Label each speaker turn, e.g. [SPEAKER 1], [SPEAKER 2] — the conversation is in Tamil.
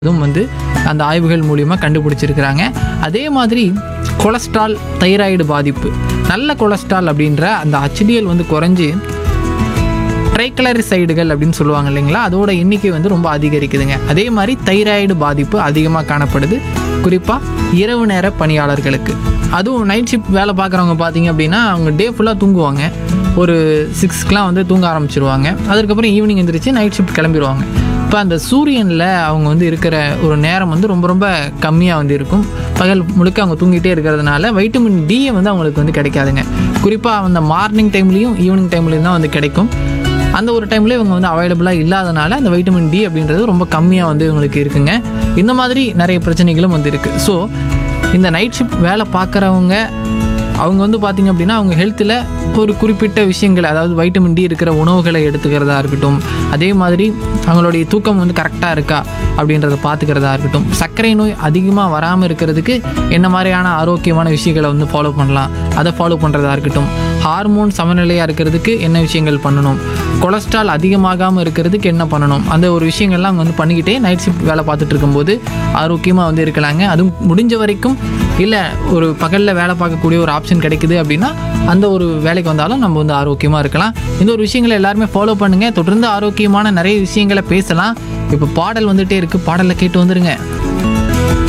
[SPEAKER 1] இதுவும் வந்து அந்த ஆய்வுகள் மூலியமாக கண்டுபிடிச்சிருக்கிறாங்க அதே மாதிரி கொலஸ்ட்ரால் தைராய்டு பாதிப்பு நல்ல கொலஸ்ட்ரால் அப்படின்ற அந்த HDL வந்து குறைஞ்சி ட்ரைக்ளரிசைடுகள் அப்படின்னு சொல்லுவாங்க இல்லைங்களா அதோட எண்ணிக்கை வந்து ரொம்ப அதிகரிக்குதுங்க அதே மாதிரி தைராய்டு பாதிப்பு அதிகமாக காணப்படுது குறிப்பாக இரவு நேர பணியாளர்களுக்கு அதுவும் நைட் ஷிஃப்ட் வேலை பார்க்குறவங்க பார்த்தீங்க அப்படின்னா அவங்க டே ஃபுல்லாக தூங்குவாங்க ஒரு சிக்ஸ்க்கெலாம் வந்து தூங்க ஆரம்பிச்சிருவாங்க அதுக்கப்புறம் ஈவினிங் எந்திரிச்சு நைட் ஷிஃப்ட் கிளம்பிடுவாங்க இப்போ அந்த சூரியனில் அவங்க வந்து இருக்கிற ஒரு நேரம் வந்து ரொம்ப ரொம்ப கம்மியாக வந்து இருக்கும் பகல் முழுக்க அவங்க தூங்கிட்டே இருக்கிறதுனால வைட்டமின் டியை வந்து அவங்களுக்கு வந்து கிடைக்காதுங்க குறிப்பாக அந்த மார்னிங் டைம்லேயும் ஈவினிங் டைம்லேயும் தான் வந்து கிடைக்கும் அந்த ஒரு டைமில் இவங்க வந்து அவைலபிளாக இல்லாதனால அந்த வைட்டமின் டி அப்படின்றது ரொம்ப கம்மியாக வந்து இவங்களுக்கு இருக்குங்க இந்த மாதிரி நிறைய பிரச்சனைகளும் வந்து இருக்குது ஸோ இந்த நைட் ஷிஃப்ட் வேலை பார்க்குறவங்க அவங்க வந்து பார்த்திங்க அப்படின்னா அவங்க ஹெல்த்தில் ஒரு குறிப்பிட்ட விஷயங்கள் அதாவது வைட்டமின் டி இருக்கிற உணவுகளை எடுத்துக்கிறதா இருக்கட்டும் அதே மாதிரி அவங்களுடைய தூக்கம் வந்து கரெக்டாக இருக்கா அப்படின்றத பார்த்துக்கிறதா இருக்கட்டும் சர்க்கரை நோய் அதிகமாக வராமல் இருக்கிறதுக்கு என்ன மாதிரியான ஆரோக்கியமான விஷயங்களை வந்து ஃபாலோ பண்ணலாம் அதை ஃபாலோ பண்ணுறதா இருக்கட்டும் ஹார்மோன் சமநிலையாக இருக்கிறதுக்கு என்ன விஷயங்கள் பண்ணணும் கொலஸ்ட்ரால் அதிகமாகாமல் இருக்கிறதுக்கு என்ன பண்ணணும் அந்த ஒரு விஷயங்கள்லாம் அவங்க வந்து பண்ணிக்கிட்டே நைட் ஷிஃப்ட் வேலை பார்த்துட்டு இருக்கும்போது ஆரோக்கியமாக வந்து இருக்கலாங்க அதுவும் முடிஞ்ச வரைக்கும் இல்லை ஒரு பகலில் வேலை பார்க்கக்கூடிய ஒரு ஆப்ஷன் கிடைக்குது அப்படின்னா அந்த ஒரு வேலைக்கு வந்தாலும் நம்ம வந்து ஆரோக்கியமாக இருக்கலாம் இந்த ஒரு விஷயங்களை எல்லாருமே ஃபாலோ பண்ணுங்கள் தொடர்ந்து ஆரோக்கியமான நிறைய விஷயங்களை பேசலாம் இப்போ பாடல் வந்துகிட்டே இருக்குது பாடலை கேட்டு வந்துருங்க